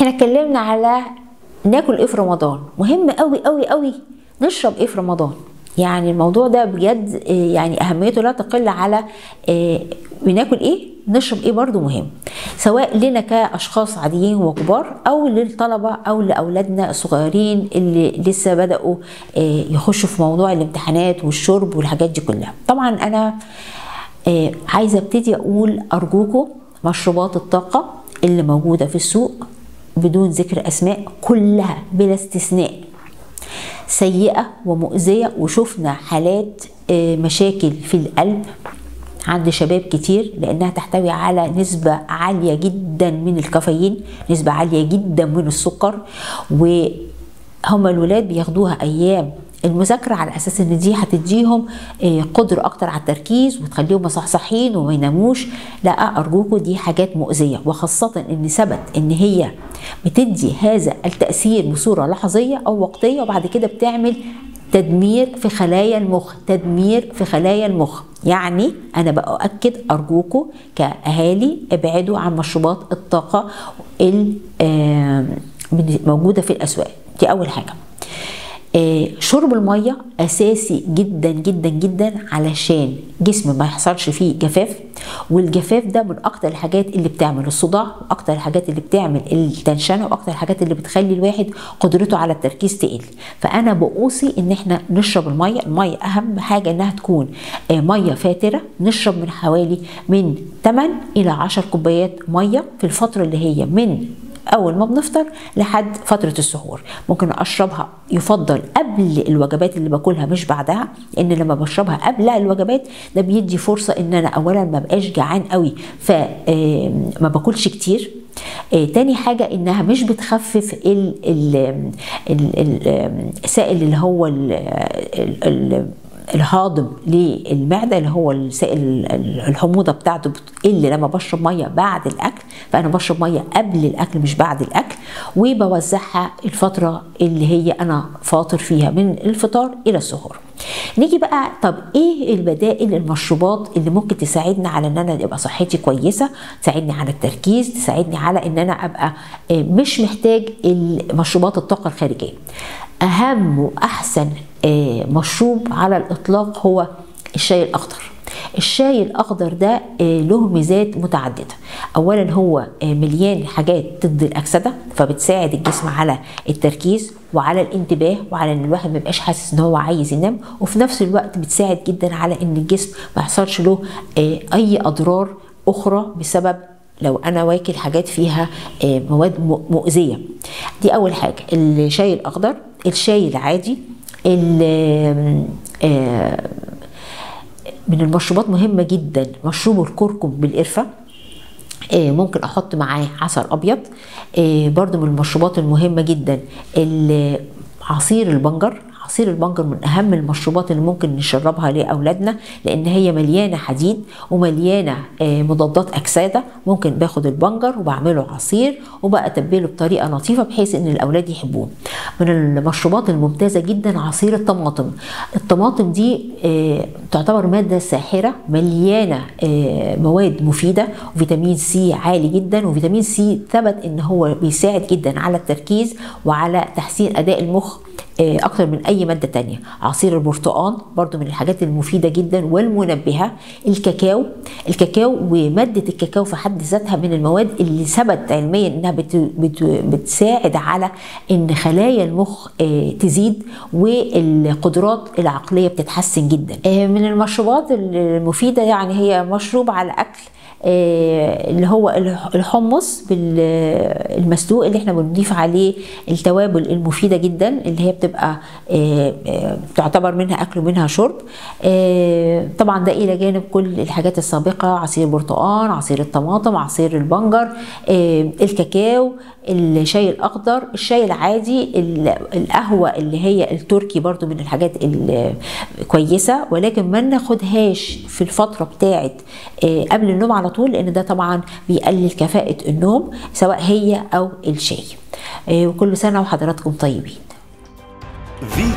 احنا اتكلمنا على ناكل ايه في رمضان مهم قوي قوي قوي نشرب ايه في رمضان يعني الموضوع ده بجد يعني اهميته لا تقل على بناكل ايه نشرب ايه برضو مهم سواء لنا كاشخاص عاديين وكبار او للطلبه او لاولادنا الصغيرين اللي لسه بداوا يخشوا في موضوع الامتحانات والشرب والحاجات دي كلها طبعا انا عايزه ابتدي اقول ارجوكم مشروبات الطاقه اللي موجوده في السوق بدون ذكر اسماء كلها بلا استثناء سيئه ومؤذيه وشفنا حالات مشاكل في القلب عند شباب كتير لانها تحتوي على نسبه عاليه جدا من الكافيين نسبه عاليه جدا من السكر وهم الولاد بياخدوها ايام المذاكرة على أساس إن دي هتديهم قدرة أكتر على التركيز وتخليهم مصحصحين وما يناموش لا أرجوكم دي حاجات مؤذية وخاصة إن ثبت إن هي بتدي هذا التأثير بصورة لحظية أو وقتية وبعد كده بتعمل تدمير في خلايا المخ تدمير في خلايا المخ يعني انا باكد ارجوكم كاهالي ابعدوا عن مشروبات الطاقه الموجوده في الاسواق دي اول حاجه شرب الميه اساسي جدا جدا جدا علشان جسم ما يحصلش فيه جفاف والجفاف ده من اكتر الحاجات اللي بتعمل الصداع واكتر الحاجات اللي بتعمل التنشنه واكتر الحاجات اللي بتخلي الواحد قدرته على التركيز تقل فانا بوصي ان احنا نشرب الميه الميه اهم حاجه انها تكون ميه فاتره نشرب من حوالي من 8 الى 10 كوبايات ميه في الفتره اللي هي من اول ما بنفطر لحد فتره السحور ممكن اشربها يفضل قبل الوجبات اللي باكلها مش بعدها لان لما بشربها قبل الوجبات ده بيدي فرصه ان انا اولا ما بقاش جعان قوي فما باكلش كتير آه تاني حاجة انها مش بتخفف ال ال ال السائل اللي هو ال ال الهاضم للمعده اللي هو السائل الحموضه بتاعته بتقل لما بشرب ميه بعد الاكل فانا بشرب ميه قبل الاكل مش بعد الاكل وبوزعها الفتره اللي هي انا فاطر فيها من الفطار الى السحور نيجي بقى طب ايه البدائل المشروبات اللي ممكن تساعدنا على ان انا ابقى صحتي كويسه تساعدني على التركيز تساعدني على ان انا ابقى مش محتاج المشروبات الطاقه الخارجيه اهم واحسن مشروب على الاطلاق هو الشاي الاخضر الشاي الاخضر ده له ميزات متعدده اولا هو مليان حاجات ضد الاكسده فبتساعد الجسم على التركيز وعلى الانتباه وعلى ان الواحد ما يبقاش حاسس ان هو عايز ينام وفي نفس الوقت بتساعد جدا على ان الجسم ما يحصلش له اي اضرار اخرى بسبب لو انا واكل حاجات فيها مواد مؤذيه دي اول حاجه الشاي الاخضر الشاي العادي من المشروبات مهمة جدا مشروب الكركم بالقرفة ممكن احط معاه عسل ابيض برضو من المشروبات المهمة جدا عصير البنجر عصير البنجر من اهم المشروبات اللي ممكن نشربها لاولادنا لان هي مليانه حديد ومليانه مضادات اكسده ممكن باخد البنجر وبعمله عصير وبقى اتبله بطريقه لطيفه بحيث ان الاولاد يحبوه من المشروبات الممتازه جدا عصير الطماطم الطماطم دي تعتبر ماده ساحره مليانه مواد مفيده وفيتامين سي عالي جدا وفيتامين سي ثبت ان هو بيساعد جدا على التركيز وعلى تحسين اداء المخ اكتر من اي ماده تانية عصير البرتقال برضو من الحاجات المفيده جدا والمنبهه الكاكاو الكاكاو وماده الكاكاو في حد ذاتها من المواد اللي ثبت علميا انها بت بت بتساعد على ان خلايا المخ تزيد والقدرات العقليه بتتحسن جدا من المشروبات المفيده يعني هي مشروب على اكل اللي هو الحمص المسلوق اللي احنا بنضيف عليه التوابل المفيده جدا اللي هي بتبقى تعتبر منها اكل ومنها شرب طبعا ده الى جانب كل الحاجات السابقه عصير برتقال عصير الطماطم عصير البنجر الكاكاو الشاي الاخضر الشاي العادي القهوه اللي هي التركي برضو من الحاجات الكويسه ولكن ما ناخدهاش في الفتره بتاعه قبل النوم على طول لان ده طبعا بيقلل كفاءه النوم سواء هي او الشاي وكل سنه وحضراتكم طيبين